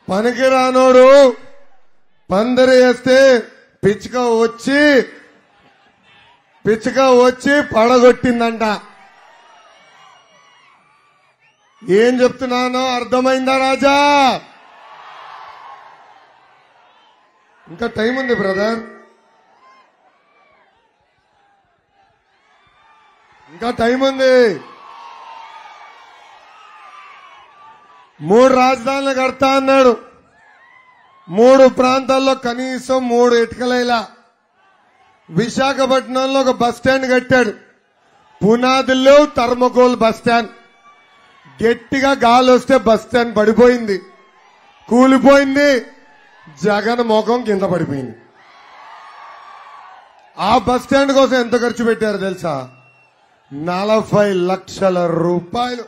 పనికిరానోడు పందిరి వేస్తే పిచ్చుక వచ్చి పిచ్చుక వచ్చి పడగొట్టిందంట ఏం చెప్తున్నానో అర్థమైందా రాజా ఇంకా టైం ఉంది బ్రదర్ ఇంకా టైం ఉంది మూడు రాజధానులు కడతా అన్నాడు మూడు ప్రాంతాల్లో కనీసం మూడు ఇటుకలైలా విశాఖపట్నంలో ఒక బస్ స్టాండ్ కట్టాడు పునాదుల్లో థర్మకోల్ బస్ స్టాండ్ గట్టిగా గాలి వస్తే బస్ స్టాండ్ పడిపోయింది కూలిపోయింది జగన్ ముఖం కింద పడిపోయింది ఆ బస్ స్టాండ్ కోసం ఎంత ఖర్చు పెట్టారు తెలుసా నలభై లక్షల రూపాయలు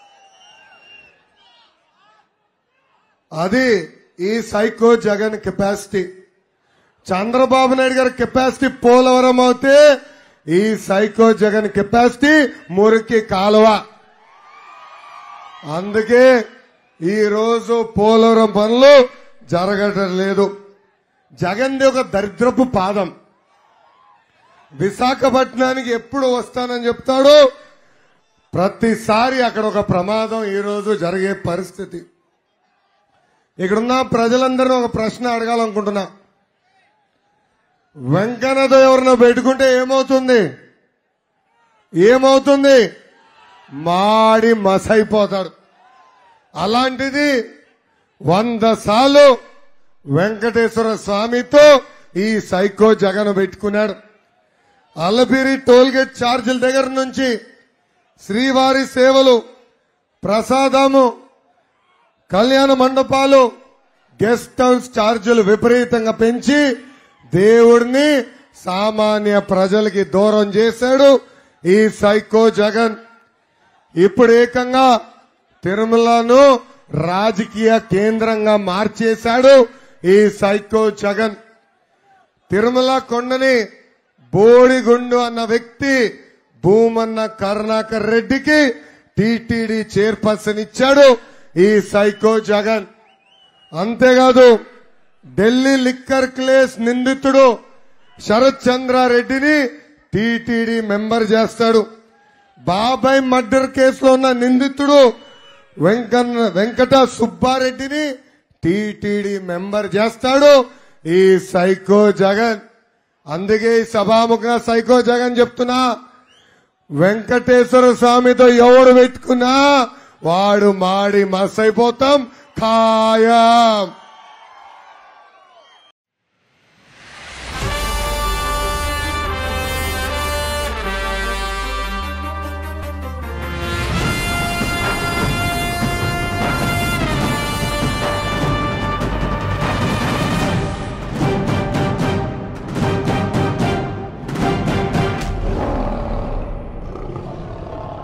అది ఈ సైకో జగన్ కెపాసిటీ చంద్రబాబు నాయుడు గారి కెపాసిటీ పోలవరం అవుతే ఈ సైకో జగన్ కెపాసిటీ మురికి కాలువ అందుకే ఈ రోజు పోలవరం పనులు జరగటం లేదు జగన్ది ఒక దరిద్రపు పాదం విశాఖపట్నానికి ఎప్పుడు వస్తానని చెప్తాడో ప్రతిసారి అక్కడ ఒక ప్రమాదం ఈ రోజు జరిగే పరిస్థితి ఇక్కడున్న ప్రజలందరినీ ఒక ప్రశ్న అడగాలనుకుంటున్నా వెంకన్నతో ఎవరినో పెట్టుకుంటే ఏమవుతుంది ఏమవుతుంది మాడి మసైపోతాడు అలాంటిది వంద సార్లు వెంకటేశ్వర స్వామితో ఈ సైకో జగన్ పెట్టుకున్నాడు అల్లపిరి టోల్గేట్ ఛార్జీల దగ్గర నుంచి శ్రీవారి సేవలు ప్రసాదము కళ్యాణ మండపాలు గెస్ట్ హౌస్ ఛార్జీలు విపరీతంగా పెంచి దేవుడిని సామాన్య ప్రజలకి దూరం చేశాడు ఈ సైకో జగన్ ఇప్పుడు ఏకంగా తిరుమలను రాజకీయ కేంద్రంగా మార్చేశాడు ఈ సైకో జగన్ తిరుమల కొండని బోడిగుండు అన్న వ్యక్తి భూమన్న కరుణాకర్ రెడ్డికి టీటీడీ చైర్పర్సన్ ఇచ్చాడు ఈ సైకో జగన్ అంతేకాదు ఢిల్లీ లిక్కర్ క్లేస్ నిందితుడు శరత్ చంద్రారెడ్డిని టీటీడీ మెంబర్ చేస్తాడు బాబాయ్ మర్డర్ కేసులో ఉన్న నిందితుడు వెంకన్న వెంకట సుబ్బారెడ్డిని టీటీడీ మెంబర్ చేస్తాడు ఈ సైకో జగన్ అందుకే ఈ సభాముఖంగా సైకో జగన్ చెప్తున్నా వెంకటేశ్వర స్వామితో ఎవడు పెట్టుకున్నా వాడు మాడి మసైపోతాం ఖాయం